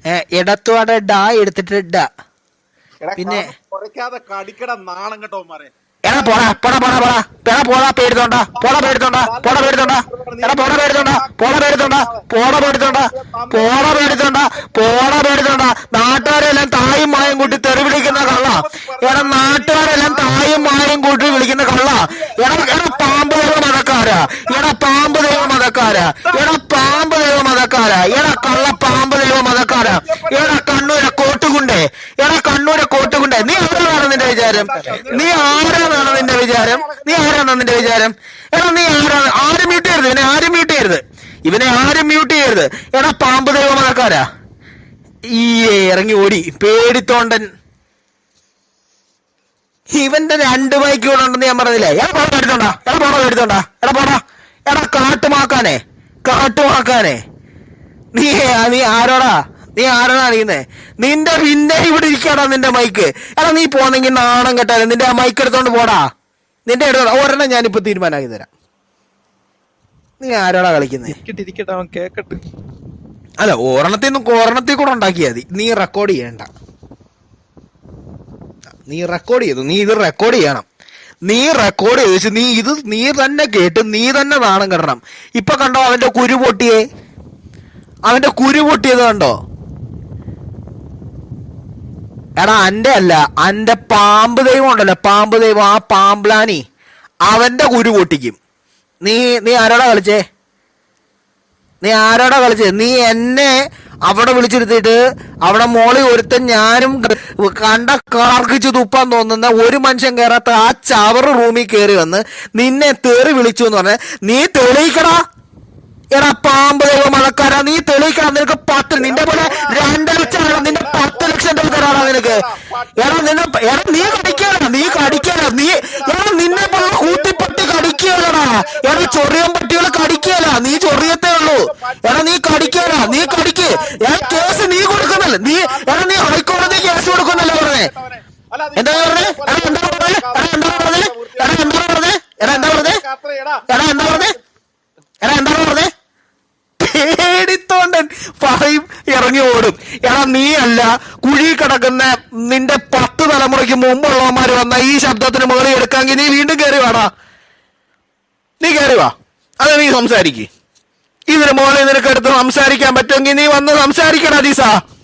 ഏ, ഇടത്തോടെ ഡാ എടുത്തിട്ട് ഡ എടാ പിന്നെ കുറയ്ക്കാതെ കടിക്കട നാണം കേട്ടോ മാരെ എടാ പോടാ പോടാ പോടാ പോടാ എടാ പോടാ പേടിത്തോണ്ട പോടാ പേടിത്തോണ്ട പോടാ പേടിത്തോണ്ട എടാ പോടാ പേടിത്തോണ്ട പോടാ പേടിത്തോണ്ട പോടാ പേടിത്തോണ്ട പോടാ പേടിത്തോണ്ട പോടാ പേടിത്തോണ്ട നാട്ടുകാരെല്ലാം തായും മായും കൂട്ടി തെറി വിളിക്കുന്ന കള്ള എടാ നാട്ടുകാരെല്ലാം തായും മായും കൂട്ടി വിളിക്കുന്ന കള്ള എടാ എടാ പാമ്പ് ദൈവ മതക്കാരാ എടാ പാമ്പ് ദൈവ മതക്കാരാ എടാ പാമ്പ് ദൈവ മതക്കാരാ എടാ കള്ള പാമ്പ് ദൈവ മതക്കാരാ എടാ കണ്ണൂരെ കോട്ടുകുണ്ടേ എടാ കണ്ണൂരെ കോട്ടുകുണ്ടേ നീ ആരാണ് നിന്റെ വിചാരം നീ ആരാന്നാണ് നിന്റെ വിചാരം നീ ആരാണ് നിന്റെ വിചാരം എടാ നീ ആരാണ് ആരും മ്യൂട്ട് ചെയ്യരുത് ഇവനെ ആരും മ്യൂട്ട് ചെയ്യരുത് ഇവനെ ആരും മ്യൂട്ട് ചെയ്യരുത് എടാ പാമ്പ് ദൈവ മതക്കാരാ ഈ ഇറങ്ങി ഓടി പേടിത്തോണ്ടൻ ഇവന്റെ രണ്ട് ബൈക്ക് കൂടെ ഉണ്ടെന്ന് ഞാൻ പറഞ്ഞില്ലേ എടാ പോടാ എടുത്തോണ്ടാ എടാ പോടാ എടുത്തോണ്ടാ എടാ പോടാ എടാ കാട്ടുമാക്കാനെ കാട്ടുമാക്കാനെ നീ നീ ആരോടാ നീ ആരോടാ അറിയുന്നേ നിന്റെ പിന്നെ ഇവിടെ ഇരിക്കടാ നിന്റെ മൈക്ക് എടാ നീ പോന്നെങ്കിൽ നാണം കെട്ടാതെ നിന്റെ ആ മൈക്ക് എടുത്തോണ്ട് പോടാ നിന്റെ എടുത്തോടാ ഒരെണ്ണം ഞാനിപ്പോ തീരുമാനമാക്കി തരാം നീ ആരോടാ കളിക്കുന്നേ ഇരിക്കട്ടെ ഇരിക്കട്ടെ അവൻ കേക്കട്ടെ അല്ല ഒരെണ്ണത്തിൽ നിന്ന് ഒരെണ്ണത്തിൽ കൂടെ ഉണ്ടാക്കിയാൽ മതി നീ റെക്കോർഡ് ചെയ്യണ്ട നീ റെക്കോർഡ് ചെയ്തു നീ ഇത് റെക്കോർഡ് ചെയ്യണം നീ റെക്കോർഡ് ചെയ്ത് വെച്ച് നീ ഇത് നീ തന്നെ കേട്ട് നീ തന്നെ നാണം കിടണം ഇപ്പൊ കണ്ടോ അവന്റെ കുരു പൊട്ടിയേ അവന്റെ കുരു പൊട്ടിയത് കണ്ടോ എടാ അന്റെ അല്ല അന്റെ പാമ്പ് ദൈവം ഉണ്ടല്ലോ പാമ്പ് ദൈവം ആ പാമ്പ്ലാനി അവന്റെ കുരു പൊട്ടിക്കും നീ നീ ആരോടാ കളിച്ചേ നീ ആരോടാ കളിച്ചത് നീ എന്നെ അവിടെ വിളിച്ചിരുത്തിയിട്ട് അവിടെ മോളി ഒരുത്തൻ ഞാനും ക- കണ്ട കാർക്കിച്ച് തുപ്പാൻ തോന്നുന്ന ഒരു മനുഷ്യൻ കയറാത്ത ആ ചവറ് റൂമിൽ കയറി വന്ന് നിന്നെ തെറി വിളിച്ചു എന്ന് പറഞ്ഞ നീ തെളിയിക്കടാ എടാ പാമ്പ് ദൈവ മഴക്കാരാ നീ തെളിയിക്കണം നിനക്ക് പത്ത് നിന്റെ പോലെ രണ്ട് ലക്ഷം വേണം നിന്റെ പത്ത് ലക്ഷം രൂപ തരാടാ നിനക്ക് എടാ നിന്നെ എടാ നീ കടിക്കാനാ നീ കടിക്കാനാ നീ എടാ നിന്നെ പോലെ കൂട്ടിപ്പട്ടി കടിക്കുകയല്ലടാ എടാ ചൊറിയൻ പട്ടികൾ കടിക്കുകയല്ല നീ ചൊറിയത്തേ ഉള്ളൂ എടാ നീ കടിക്കാനാ നീ കടിക്ക് എടാ കേസ് നീ കൊടുക്കുന്നല്ല നീ എടാ നീ ഹൈക്കോടതി കേസ് കൊടുക്കുന്നല്ലേ പറഞ്ഞേ എന്താ പറഞ്ഞേ എടാ എന്താ പറഞ്ഞേ എടാ എന്താ പറഞ്ഞേ എടാ എന്താ പറഞ്ഞേ എടാ എന്താ പറഞ്ഞേ എടാ എന്താ പറഞ്ഞേ എടാ എന്താ പറഞ്ഞേ പേടിത്തോണ്ടൻ പറയും ഇറങ്ങി ഓടും എടാ നീ അല്ല കുഴി കിടക്കുന്ന നിന്റെ പത്ത് തലമുറയ്ക്ക് മുമ്പുള്ളവന്മാര് വന്ന ഈ ശബ്ദത്തിന് മുകളിൽ എടുക്കാമെങ്കിൽ നീ വീണ്ടും കയറി വാടാ നീ കയറി വാ അത് നീ സംസാരിക്ക് ഇതിന് മുകളിൽ നിനക്ക് എടുത്ത് സംസാരിക്കാൻ പറ്റുമെങ്കിൽ നീ വന്ന് സംസാരിക്കടാ ദീസ